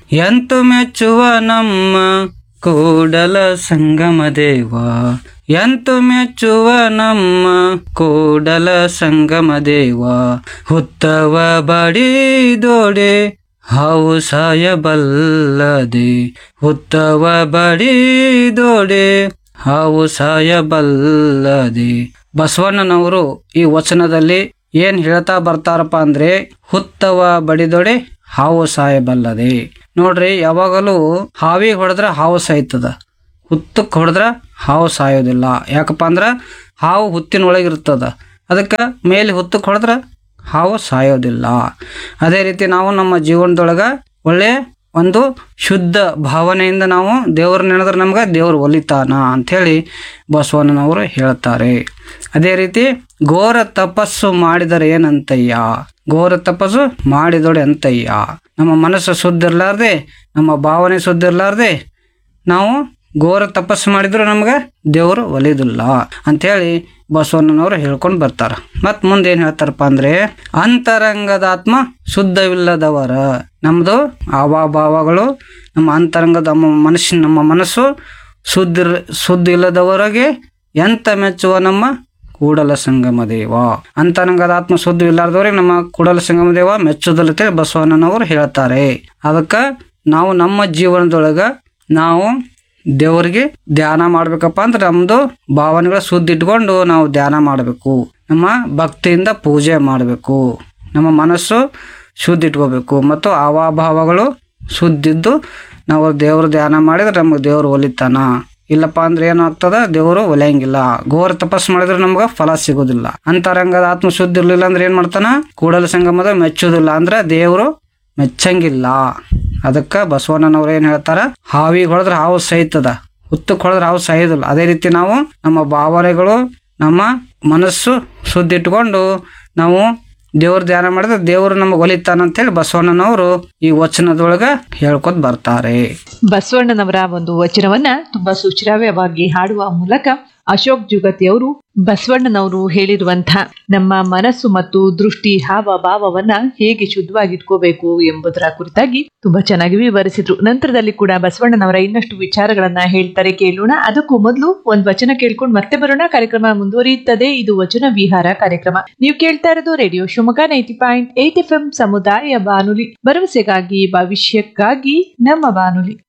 ಎಂತು ಮೆಚ್ಚುವ ನಮ್ಮ ಕೂಡಲ ಸಂಗಮ ದೇವ ಎಂತು ಮೆಚ್ಚುವ ನಮ್ಮ ಕೂಡಲ ಸಂಗಮ ದೇವ ಹುತ್ತವ ಬಡಿದೋಡೆ ಹಾವು ಸಾಯಬಲ್ಲದೆ ಹುತ್ತವ ಬಡಿದೋಡೆ ಹಾವು ಸಾಯಬಲ್ಲದೆ ಬಸವಣ್ಣನವರು ಈ ವಚನದಲ್ಲಿ ಏನ್ ಹೇಳ್ತಾ ಬರ್ತಾರಪ್ಪ ಅಂದ್ರೆ ಹುತ್ತವ ಬಡಿದೊಡೆ ಹಾವು ಸಾಯಬಲ್ಲದೆ ನೋಡ್ರಿ ಯಾವಾಗಲೂ ಹಾವಿಗೆ ಹೊಡೆದ್ರ ಹಾವು ಸಾಯ್ತದ ಹುತ್ತಕ್ಕೆ ಹೊಡೆದ್ರ ಹಾವು ಸಾಯೋದಿಲ್ಲ ಯಾಕಪ್ಪ ಅಂದ್ರ ಹಾವು ಹುತ್ತಿನೊಳಗಿರ್ತದ ಅದಕ್ಕೆ ಮೇಲೆ ಹುತ್ತಕ್ಕೆ ಹೊಡೆದ್ರ ಹಾವು ಸಾಯೋದಿಲ್ಲ ಅದೇ ರೀತಿ ನಾವು ನಮ್ಮ ಜೀವನದೊಳಗ ಒಳ್ಳೆ ಒಂದು ಶುದ್ಧ ಭಾವನೆಯಿಂದ ನಾವು ದೇವ್ರ ನೆನೆದ್ರೆ ನಮ್ಗೆ ದೇವ್ರು ಒಲಿತಾನ ಅಂಥೇಳಿ ಬಸವಣ್ಣನವರು ಹೇಳ್ತಾರೆ ಅದೇ ರೀತಿ ಘೋರ ತಪಸ್ಸು ಮಾಡಿದರೆ ಏನಂತಯ್ಯ ಘೋರ ತಪಸ್ಸು ಮಾಡಿದೊಡೆ ಅಂತಯ್ಯ ನಮ್ಮ ಮನಸ್ಸು ಶುದ್ಧ ಇರ್ಲಾರ್ದೆ ನಮ್ಮ ಭಾವನೆ ಶುದ್ಧ ಇರ್ಲಾರ್ದೆ ನಾವು ಘೋರ ತಪಸ್ಸು ಮಾಡಿದ್ರು ನಮ್ಗೆ ದೇವರು ಒಲಿದಿಲ್ಲ ಅಂಥೇಳಿ ಬಸವಣ್ಣನವರು ಹೇಳ್ಕೊಂಡು ಬರ್ತಾರ ಮತ್ ಮುಂದೆ ಏನ್ ಹೇಳ್ತಾರಪ್ಪ ಅಂದ್ರೆ ಅಂತರಂಗದ ಆತ್ಮ ಶುದ್ಧವಿಲ್ಲದವರ ನಮ್ದು ಹಾವಭಾವಗಳು ನಮ್ಮ ಅಂತರಂಗದ ನಮ್ಮ ಮನಸ್ಸಿನ ನಮ್ಮ ಮನಸ್ಸು ಶುದ್ಧ ಶುದ್ಧ ಇಲ್ಲದವರಿಗೆ ಎಂತ ಮೆಚ್ಚುವ ನಮ್ಮ ಕೂಡಲ ಸಂಗಮ ದೇವ ಅಂತರಂಗದ ಆತ್ಮ ಶುದ್ಧ ಇಲ್ಲಾರ್ದವ್ರಿಗೆ ನಮ್ಮ ಕೂಡಲ ಸಂಗಮ ದೇವ ಮೆಚ್ಚುದಲ್ಲತೆ ಬಸವಣ್ಣನವರು ಹೇಳ್ತಾರೆ ಅದಕ್ಕೆ ನಾವು ನಮ್ಮ ಜೀವನದೊಳಗ ನಾವು ದೇವರಿಗೆ ಧ್ಯಾನ ಮಾಡ್ಬೇಕಪ್ಪ ಅಂದ್ರೆ ನಮ್ದು ಭಾವನೆಗಳ ಶುದ್ಧ ಇಟ್ಕೊಂಡು ನಾವು ಧ್ಯಾನ ಮಾಡಬೇಕು ನಮ್ಮ ಭಕ್ತಿಯಿಂದ ಪೂಜೆ ಮಾಡಬೇಕು ನಮ್ಮ ಮನಸ್ಸು ಶುದ್ಧ ಇಟ್ಕೋಬೇಕು ಮತ್ತು ಹಾವಭಾವಗಳು ಶುದ್ಧಿದ್ದು ನಾವು ದೇವ್ರ ಧ್ಯಾನ ಮಾಡಿದ್ರೆ ನಮಗೆ ದೇವ್ರು ಒಲಿತಾನ ಇಲ್ಲಪ್ಪ ಅಂದ್ರೆ ಏನಾಗ್ತದ ದೇವರು ಒಲೆಯಂಗಿಲ್ಲ ಘೋರ ತಪಸ್ ಮಾಡಿದ್ರೆ ನಮ್ಗೆ ಫಲ ಸಿಗೋದಿಲ್ಲ ಅಂತರಂಗದ ಆತ್ಮ ಶುದ್ಧ ಇರ್ಲಿಲ್ಲ ಅಂದ್ರೆ ಏನ್ ಮಾಡ್ತಾನ ಕೂಡಲ ಸಂಗಮದ ಮೆಚ್ಚೋದಿಲ್ಲ ಅಂದ್ರೆ ದೇವರು ಮೆಚ್ಚಂಗಿಲ್ಲ ಅದಕ್ಕೆ ಬಸವಣ್ಣನವ್ರು ಏನ್ ಹೇಳ್ತಾರ ಹಾವಿಗೆ ಹೊಡೆದ್ರೆ ಹಾವು ಸಹಿತದ ಹುತ್ತಕ್ಕೆ ಹೊಡೆದ್ರೆ ಹಾವು ಸಾಯೋದಿಲ್ಲ ಅದೇ ರೀತಿ ನಾವು ನಮ್ಮ ಭಾವನೆಗಳು ನಮ್ಮ ಮನಸ್ಸು ಶುದ್ಧ ಇಟ್ಕೊಂಡು ನಾವು ದೇವ್ರ ಧ್ಯಾನ ಮಾಡಿದ್ರೆ ದೇವರು ನಮಗೆ ಒಲಿತಾನ ಅಂತೇಳಿ ಬಸವಣ್ಣನವರು ಈ ವಚನದೊಳಗ ಹೇಳ್ಕೊತ ಬರ್ತಾರೆ ಬಸವಣ್ಣನವರ ಒಂದು ವಚನವನ್ನ ತುಂಬಾ ಸುಶ್ರಾವ್ಯವಾಗಿ ಹಾಡುವ ಮೂಲಕ ಅಶೋಕ್ ಜುಗತಿ ಅವರು ಬಸವಣ್ಣನವರು ಹೇಳಿರುವಂತ ನಮ್ಮ ಮನಸ್ಸು ಮತ್ತು ದೃಷ್ಟಿ ಹಾವ ಭಾವವನ್ನ ಹೇಗೆ ಶುದ್ಧವಾಗಿಟ್ಕೋಬೇಕು ಎಂಬುದರ ಕುರಿತಾಗಿ ತುಂಬಾ ಚೆನ್ನಾಗಿ ವಿವರಿಸಿದ್ರು ನಂತರದಲ್ಲಿ ಕೂಡ ಬಸವಣ್ಣನವರ ಇನ್ನಷ್ಟು ವಿಚಾರಗಳನ್ನ ಹೇಳ್ತಾರೆ ಕೇಳೋಣ ಅದಕ್ಕೂ ಮೊದಲು ಒಂದ್ ವಚನ ಕೇಳ್ಕೊಂಡು ಮತ್ತೆ ಬರೋಣ ಕಾರ್ಯಕ್ರಮ ಮುಂದುವರಿಯುತ್ತದೆ ಇದು ವಚನ ವಿಹಾರ ಕಾರ್ಯಕ್ರಮ ನೀವು ಕೇಳ್ತಾ ಇರೋದು radio Shivamogga ninety point eight F M ಸಮುದಾಯ ಬಾನುಲಿ ಭರವಸೆಗಾಗಿ ಭವಿಷ್ಯಕ್ಕಾಗಿ ನಮ್ಮ ಬಾನುಲಿ